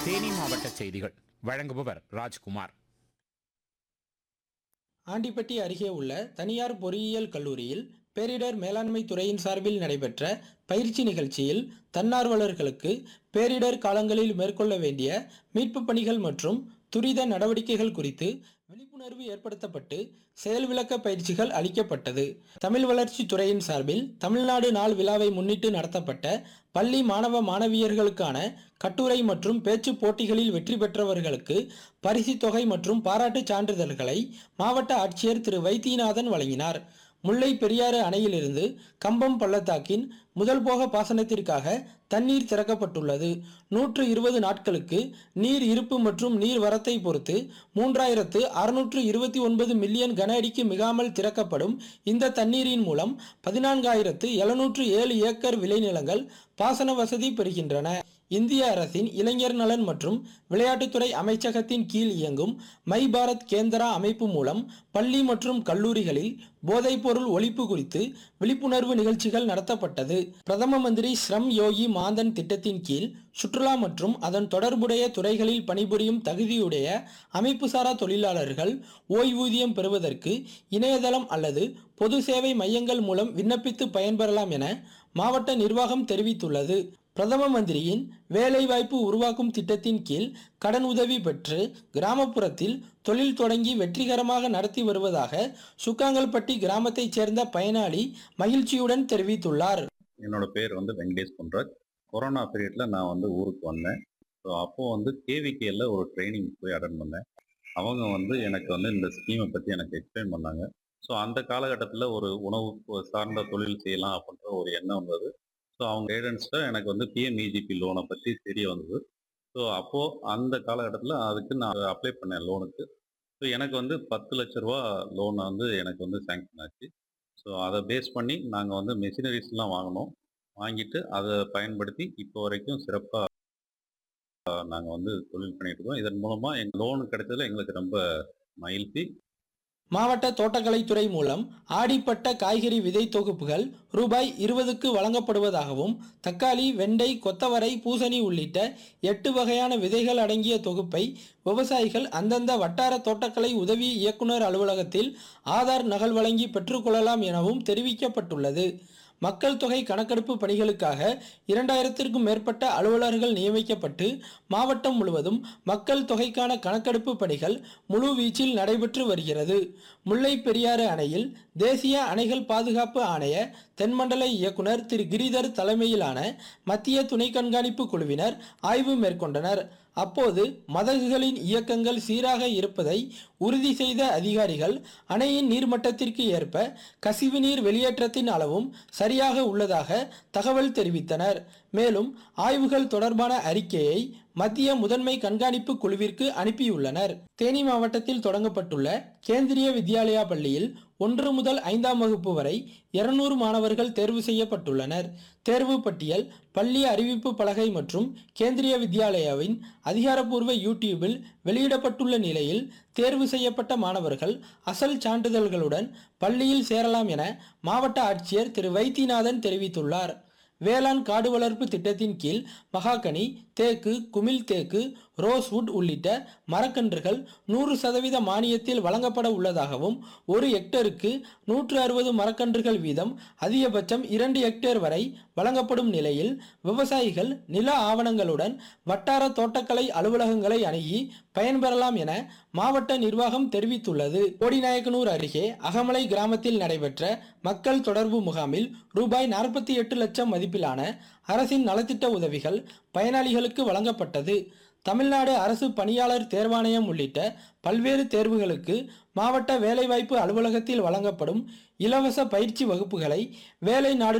தேனி மாவட்ட செய்திகள் வழங்குபவர் ராஜ்குமார் ஆண்டிப்பட்டி அருகே உள்ள தனியார் பொறியியல் கல்லூரியில் பேரிடர் மேலாண்மை துறையின் சார்பில் நடைபெற்ற பயிற்சி நிகழ்ச்சியில் தன்னார்வலர்களுக்கு பேரிடர் காலங்களில் மேற்கொள்ள வேண்டிய மீட்புப் பணிகள் மற்றும் துரித நடவடிக்கைகள் குறித்து விழிப்புணர்வு ஏற்படுத்தப்பட்டு செயல் விளக்க பயிற்சிகள் அளிக்கப்பட்டது தமிழ் வளர்ச்சி துறையின் சார்பில் தமிழ்நாடு நாள் விழாவை முன்னிட்டு நடத்தப்பட்ட பள்ளி மாணவ மாணவியர்களுக்கான கட்டுரை மற்றும் பேச்சு போட்டிகளில் வெற்றி பெற்றவர்களுக்கு பரிசுத் தொகை மற்றும் பாராட்டுச் சான்றிதழ்களை மாவட்ட ஆட்சியர் திரு வைத்தியநாதன் வழங்கினார் முல்லை பெரியாறு அணையிலிருந்து கம்பம் பள்ளத்தாக்கின் முதல் போக பாசனத்திற்காக தண்ணீர் திறக்கப்பட்டுள்ளது நூற்று இருபது நாட்களுக்கு நீர் இருப்பு மற்றும் நீர் வரத்தை பொறுத்து மூன்றாயிரத்து அறுநூற்று இருபத்தி ஒன்பது மில்லியன் கன அடிக்கு மிகாமல் திறக்கப்படும் இந்த தண்ணீரின் மூலம் பதினான்காயிரத்து எழுநூற்று ஏழு ஏக்கர் விளைநிலங்கள் பாசன வசதி பெறுகின்றன இந்திய அரசின் இளைஞர் நலன் மற்றும் விளையாட்டுத்துறை அமைச்சகத்தின் கீழ் இயங்கும் மை பாரத் கேந்திரா அமைப்பு மூலம் பள்ளி மற்றும் கல்லூரிகளில் போதைப்பொருள் ஒழிப்பு குறித்து விழிப்புணர்வு நிகழ்ச்சிகள் நடத்தப்பட்டது பிரதம மந்திரி ஸ்ரம் யோகி மாந்தன் திட்டத்தின் கீழ் சுற்றுலா மற்றும் அதன் தொடர்புடைய துறைகளில் பணிபுரியும் தகுதியுடைய அமைப்புசாரா தொழிலாளர்கள் ஓய்வூதியம் பெறுவதற்கு இணையதளம் அல்லது பொது சேவை மையங்கள் மூலம் விண்ணப்பித்து பயன்பெறலாம் என மாவட்ட நிர்வாகம் தெரிவித்துள்ளது பிரதம மந்திரியின் வேலைவாய்ப்பு உருவாக்கும் திட்டத்தின் கீழ் கடன் உதவி பெற்று கிராமப்புறத்தில் தொழில் தொடங்கி வெற்றிகரமாக நடத்தி வருவதாக சுக்காங்கல்பட்டி கிராமத்தைச் சேர்ந்த பயனாளி மகிழ்ச்சியுடன் தெரிவித்துள்ளார் என்னோட பேர் வந்து வெங்கடேஷ் பொன்ராஜ் கொரோனா பீரியடில் நான் வந்து ஊருக்கு வந்தேன் ஸோ அப்போது வந்து கேவிகேல ஒரு ட்ரைனிங் போய் அட்டன் பண்ணேன் அவங்க வந்து எனக்கு வந்து இந்த ஸ்கீமை பற்றி எனக்கு எக்ஸ்பிளைன் பண்ணாங்க ஸோ அந்த காலகட்டத்தில் ஒரு உணவு சார்ந்த தொழில் செய்யலாம் அப்படின்ற ஒரு எண்ணம் வந்தது ஸோ அவங்க கைடன்ஸில் எனக்கு வந்து பிஎம்இஜிபி லோனை பற்றி தெரிய வந்தது ஸோ அப்போது அந்த காலகட்டத்தில் அதுக்கு நான் அப்ளை பண்ணேன் லோனுக்கு ஸோ எனக்கு வந்து பத்து லட்ச ரூபா லோனை வந்து எனக்கு வந்து சேங்ஷன் ஆச்சு ஸோ அதை பேஸ் பண்ணி நாங்கள் வந்து மெஷினரிஸ்லாம் வாங்கினோம் வாங்கிட்டு அதை பயன்படுத்தி இப்போ வரைக்கும் சிறப்பாக நாங்கள் வந்து தொழில் பண்ணிட்டு இருக்கோம் இதன் மூலமாக எங்கள் லோன் கிடைச்சதுல எங்களுக்கு ரொம்ப மகிழ்ச்சி மாவட்ட தோட்டக்கலைத்துறை மூலம் ஆடிப்பட்ட காய்கறி விதை தொகுப்புகள் ரூபாய் இருபதுக்கு வழங்கப்படுவதாகவும் தக்காளி வெண்டை கொத்தவரை பூசணி உள்ளிட்ட எட்டு வகையான விதைகள் அடங்கிய தொகுப்பை விவசாயிகள் அந்தந்த வட்டார தோட்டக்கலை உதவி இயக்குனர் அலுவலகத்தில் ஆதார் நகல் வழங்கி பெற்றுக்கொள்ளலாம் எனவும் தெரிவிக்கப்பட்டுள்ளது மக்கள் தொகை கணக்கெடுப்பு பணிகளுக்காக இரண்டாயிரத்திற்கும் மேற்பட்ட அலுவலர்கள் நியமிக்கப்பட்டு மாவட்டம் முழுவதும் மக்கள் தொகைக்கான கணக்கெடுப்பு பணிகள் முழு வீச்சில் நடைபெற்று வருகிறது முல்லை பெரியாறு அணையில் தேசிய அணைகள் பாதுகாப்பு ஆணைய தென்மண்டல இயக்குனர் திரு கிரிதர் தலைமையிலான மத்திய துணை கண்காணிப்பு குழுவினர் ஆய்வு மேற்கொண்டனர் அப்போது மதகுகளின் இயக்கங்கள் சீராக இருப்பதை உறுதி செய்த அதிகாரிகள் அணையின் நீர்மட்டத்திற்கு ஏற்ப கசிவு நீர் வெளியேற்றத்தின் அளவும் சரியாக உள்ளதாக தகவல் தெரிவித்தனர் மேலும் ஆய்வுகள் தொடர்பான அறிக்கையை மத்திய முதன்மை கண்காணிப்பு குழுவிற்கு அனுப்பியுள்ளனர் தேனி மாவட்டத்தில் தொடங்கப்பட்டுள்ள கேந்திரிய வித்யாலயா பள்ளியில் ஒன்று முதல் ஐந்தாம் வகுப்பு வரை இருநூறு மாணவர்கள் தேர்வு செய்யப்பட்டுள்ளனர் தேர்வு பட்டியல் பள்ளி அறிவிப்பு பலகை மற்றும் கேந்திரிய வித்யாலயாவின் அதிகாரப்பூர்வ யூடியூபில் வெளியிடப்பட்டுள்ள நிலையில் தேர்வு செய்யப்பட்ட மாணவர்கள் அசல் சான்றிதழ்களுடன் பள்ளியில் சேரலாம் என மாவட்ட ஆட்சியர் திரு வைத்தியநாதன் தெரிவித்துள்ளார் வேளாண் காடு வளர்ப்பு திட்டத்தின் கீழ் மகாகனி தேக்கு குமிழ் தேக்கு ரோஸ்வுட் உள்ளிட்ட மரக்கன்றுகள் நூறு சதவீத மானியத்தில் வழங்கப்பட உள்ளதாகவும் ஒரு ஹெக்டருக்கு நூற்று அறுபது மரக்கன்றுகள் வீதம் அதிகபட்சம் இரண்டு ஹெக்டேர் வரை வழங்கப்படும் நிலையில் விவசாயிகள் நில ஆவணங்களுடன் வட்டார தோட்டக்கலை அலுவலகங்களை அணுகி பயன்பெறலாம் என மாவட்ட நிர்வாகம் தெரிவித்துள்ளது கோடிநாயக்கனூர் அருகே அகமலை கிராமத்தில் நடைபெற்ற மக்கள் தொடர்பு முகாமில் ரூபாய் நாற்பத்தி எட்டு லட்சம் மதிப்பிலான அரசின் நலத்திட்ட உதவிகள் பயனாளிகளுக்கு வழங்கப்பட்டது தமிழ்நாடு அரசு பணியாளர் தேர்வாணையம் உள்ளிட்ட பல்வேறு தேர்வுகளுக்கு மாவட்ட வேலைவாய்ப்பு அலுவலகத்தில் வழங்கப்படும் இலவச பயிற்சி வகுப்புகளை வேலை நாடு